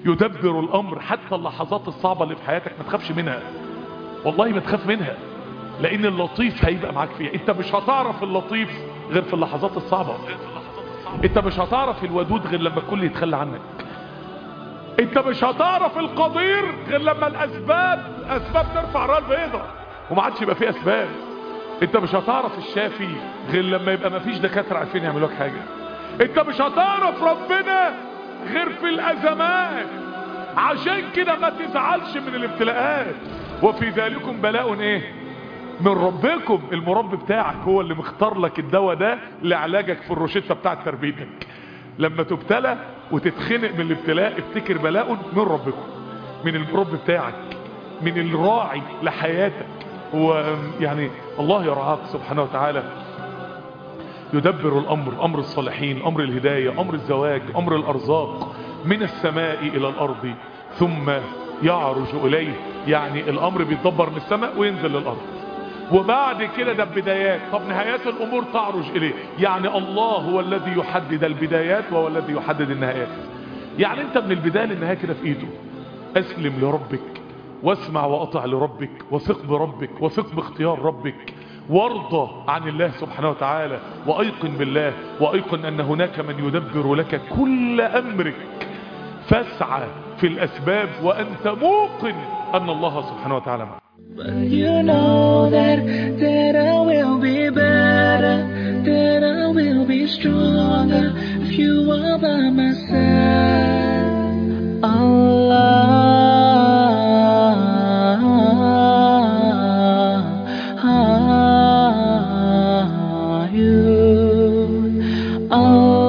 يدبر الامر حتى اللحظات الصعبة اللي في حياتك ما تخافش منها والله ما تخاف منها لان اللطيف هيبقى معاك فيها انت مش هتعرف اللطيف غير في اللحظات الصعبة انت مش هتعرف الودود غير لما الكل يتخلى عنك انت مش هتعرف القدير غير لما الاسباب اسباب ترفع راس بيضة وما عادش يبقى فيه اسباب انت مش هتعرف الشافي غير لما يبقى ما فيش دكاتره عارفين يعملوا لك حاجه انت مش هتعرف ربنا غير في الازمات عشان كده ما تزعلش من الابتلاءات وفي ذلكم بلاء ايه من ربكم المربي بتاعك هو اللي مختار لك الدواء ده لعلاجك في الروشته بتاعت تربيتك لما تبتلى وتتخنق من الابتلاء افتكر بلاء من ربكم من المربي بتاعك من الراعي لحياتك هو يعني الله يرعاك سبحانه وتعالى يدبر الأمر أمر الصالحين أمر الهداية أمر الزواج أمر الأرزاق من السماء إلى الأرض ثم يعرج إليه يعني الأمر بيتدبر من السماء وينزل للأرض وبعد كده ده بدايات طب نهايات الأمور تعرج إليه يعني الله هو الذي يحدد البدايات وهو الذي يحدد النهايات يعني انت من البداية للنهاية كده في ايده اسلم لربك واسمع واطع لربك وثق بربك وثق باختيار ربك وارضى عن الله سبحانه وتعالى وايقن بالله وايقن ان هناك من يدبر لك كل امرك فاسعى في الاسباب وانت موقن ان الله سبحانه وتعالى معك But you know that, that I will be better, that I will be stronger if you are by my side. Allah, ah, you, Allah.